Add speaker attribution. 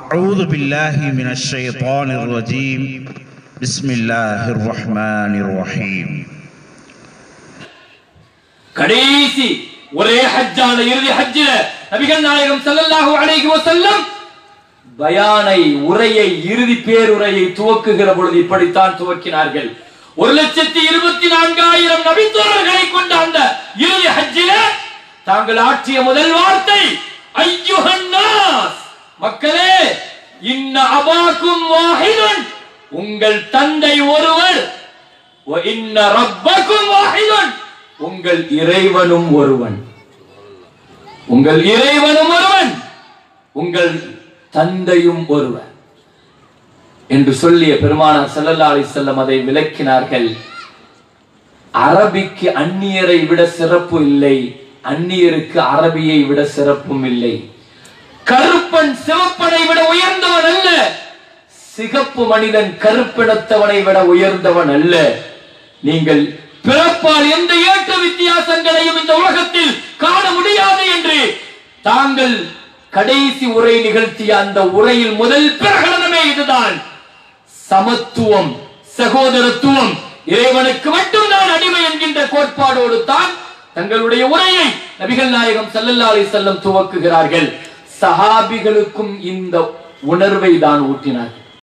Speaker 1: أعوذ بالله من الشيطان الرجيم بسم الله الرحمن الرحيم
Speaker 2: கடைசி ஒரே ஹஜ்ஜான இறுதி ஹஜ்ஜில நபிகள் நாயகம் ஸல்லல்லாஹு அலைஹி வஸல்லம் பயானை உரையை இறுதி பேருரையை துவக்குகிற பொழுது இப்படித்தான் துவக்கினார்கள் ஒரு லட்சத்தி இருபத்தி நான்காயிரம் நபித்தோழர்களை கொண்ட அந்த இறுதி ஹஜ்ஜில தாங்கள் ஆற்றிய முதல் வார்த்தை ஐயுஹன்னாஸ் மக்களே இன்ன அபாக்கும் வாஹிதுன் உங்கள் தந்தை ஒருவர் வ இன்ன ரப்பக்கும் வாஹிதுன் உங்கள் இறைவனும் ஒருவன் உங்கள் இறைவனும் ஒருவன் உங்கள் தந்தையும் ஒருவன் என்று சொல்லிய பெருமானார் ஸல்லல்லாஹு அலைஹி வஸல்லம் அதை விளக்கினார்கள் அரபிக்கு அந்நியரை விட சிறப்பு இல்லை அந்நியருக்கு அரபியை விட சிறப்பும் இல்லை கருப்பன் சிவப்பனை விட உயர்ந்தவன் அல்ல சிகப்பு மனிதன் கருப்பினத்தவனை விட உயர்ந்தவன் அல்ல நீங்கள் பிறப்பால் எந்த ஏற்ற வித்தியாசங்களையும் இந்த உலகத்தில் காண முடியாது என்று தாங்கள் கடைசி உரை நிகழ்த்திய அந்த உரையில் முதல் பிரகடனமே இதுதான் சமத்துவம் சகோதரத்துவம் இறைவனுக்கு மட்டும்தான் அடிமை என்கின்ற கோட்பாடோடு தான் தங்களுடைய உரையை நபிகள் நாயகம் ஸல்லல்லாஹு அலைஹி வஸல்லம் துவக்குகிறார்கள் சஹாபிகளுக்கும் இந்த உணர்வை தான் ஊட்டினார்கள்